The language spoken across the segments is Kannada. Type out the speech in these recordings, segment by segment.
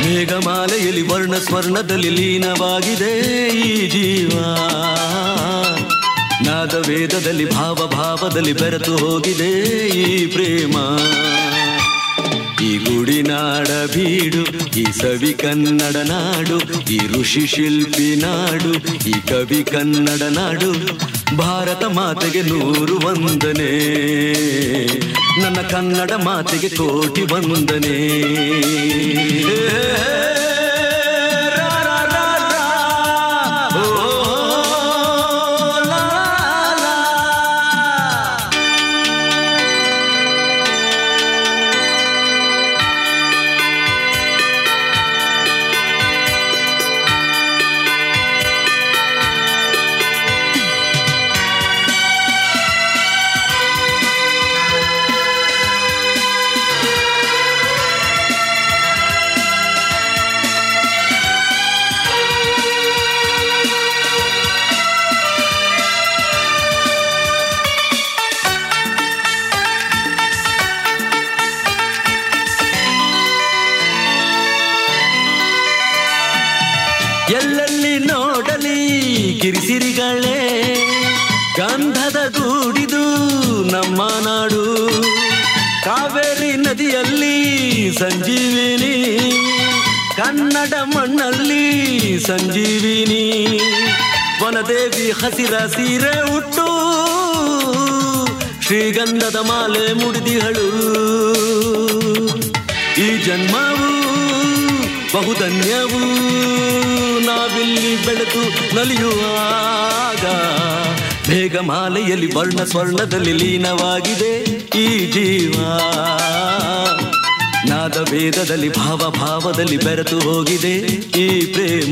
ಮೇಘಮಾಲೆಯಲ್ಲಿ ವರ್ಣ ಸ್ವರ್ಣದಲ್ಲಿ ಲೀನವಾಗಿದೆ ಈ ಜೀವ ನಾದ ವೇದದಲ್ಲಿ ಭಾವ ಭಾವದಲ್ಲಿ ಬೆರೆತು ಹೋಗಿದೆ ಈ ಪ್ರೇಮ ಈ ಗುಡಿನಾಡ ಬೀಡು ಈ ಸವಿ ಕನ್ನಡ ನಾಡು ಈ ಋಷಿ ಶಿಲ್ಪಿ ನಾಡು ಈ ಕವಿ ಕನ್ನಡ ನಾಡು ಭಾರತ ಮಾತೆಗೆ ನೂರು ವಂದನೆ ನನ್ನ ಕನ್ನಡ ಮಾತೆಗೆ ಕೋಟಿ ವಂದನೆ ರಾ, ರಾ, ರಾ, ರಾ. ಓ, ಲಾ, ಲಾ. ಎಲ್ಲೆಲ್ಲಿ ನೋಡಲಿ ಕಿರಿಸಿರಿಗಳೇ ಗಂಧದ ಗೂಡಿದು ನಮ್ಮ ನಾಡು ಕಾವೇರಿ ನದಿಯಲ್ಲಿ ಸಂಜೀವಿನಿ ಕನ್ನಡ ಮಣ್ಣಲ್ಲಿ ಸಂಜೀವಿನಿ ವನದೇವಿ ಹಸಿರ ಸೀರೆ ಉಟ್ಟು ಶ್ರೀಗಂಧದ ಮಾಲೆ ಮುಡಿದಿಹಳು ಈ ಜನ್ಮವು ಬಹುಧನ್ಯವು ನಾವಿಲ್ಲಿ ಬೆಳೆದು ನಲಿಯುವಾಗ ಮೇಘಮಾಲೆಯಲ್ಲಿ ವರ್ಣ ಸ್ವರ್ಣದಲ್ಲಿ ಲೀನವಾಗಿದೆ ಈ ಜೀವ ನಾದ ವೇದದಲ್ಲಿ ಭಾವ ಭಾವದಲ್ಲಿ ಬೆರೆತು ಹೋಗಿದೆ ಈ ಪ್ರೇಮ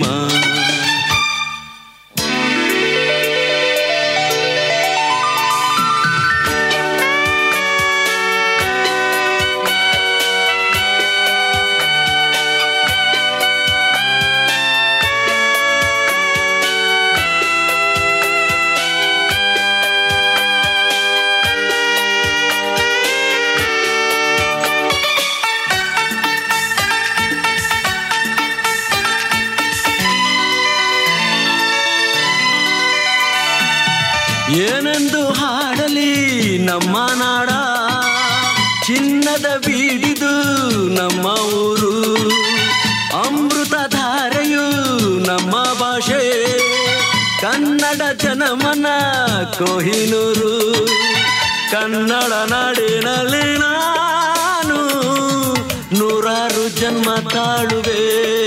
ಏನೆಂದು ಹಾಡಲಿ ನಮ್ಮ ನಾಡ ಚಿನ್ನದ ಬೀಡಿದು ನಮ್ಮ ಊರು ಅಮೃತ ಧಾರೆಯು ನಮ್ಮ ಭಾಷೆ ಕನ್ನಡ ಜನಮನ ಕೊಹಿನೂರು ಕನ್ನಡ ನಾಡಿನಲ್ಲಿ ನಾನು ನೂರಾರು ಜನ್ಮ ತಾಳುವೆ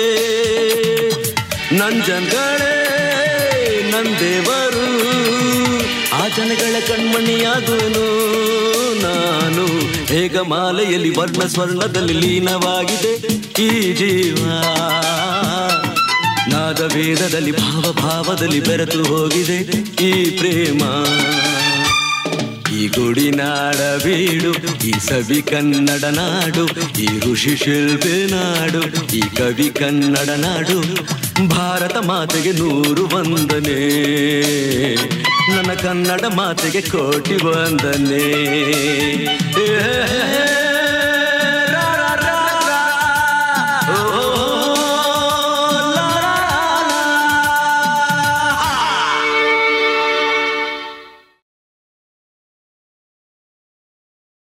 ನಂಜನ್ಗಳೇ ನಂದೇವರು ಆ ಜನಗಳ ಕಣ್ಮಣಿಯಾಗುವನು ನಾನು ಹೇಗ ಮಾಲೆಯಲ್ಲಿ ವರ್ಣ ಸ್ವರ್ಣದಲ್ಲಿ ಲೀನವಾಗಿದೆ ಈ ಜೀವ ನಾದ ವೇದದಲ್ಲಿ ಭಾವ ಭಾವದಲ್ಲಿ ಬೆರೆತು ಹೋಗಿದೆ ಈ ಪ್ರೇಮ ಈ ಗುಡಿನಾಡ ಬೀಡು ಈ ಸವಿ ಕನ್ನಡ ನಾಡು ಈ ಋಷಿ ಶಿಲ್ಪಿ ನಾಡು ಈ ಕವಿ ಕನ್ನಡ ನಾಡು ಭಾರತ ಮಾತೆಗೆ ನೂರು ವಂದನೆ ನನ್ನ ಕನ್ನಡ ಮಾತೆಗೆ ಕೋಟಿ ವಂದನೆ ಏ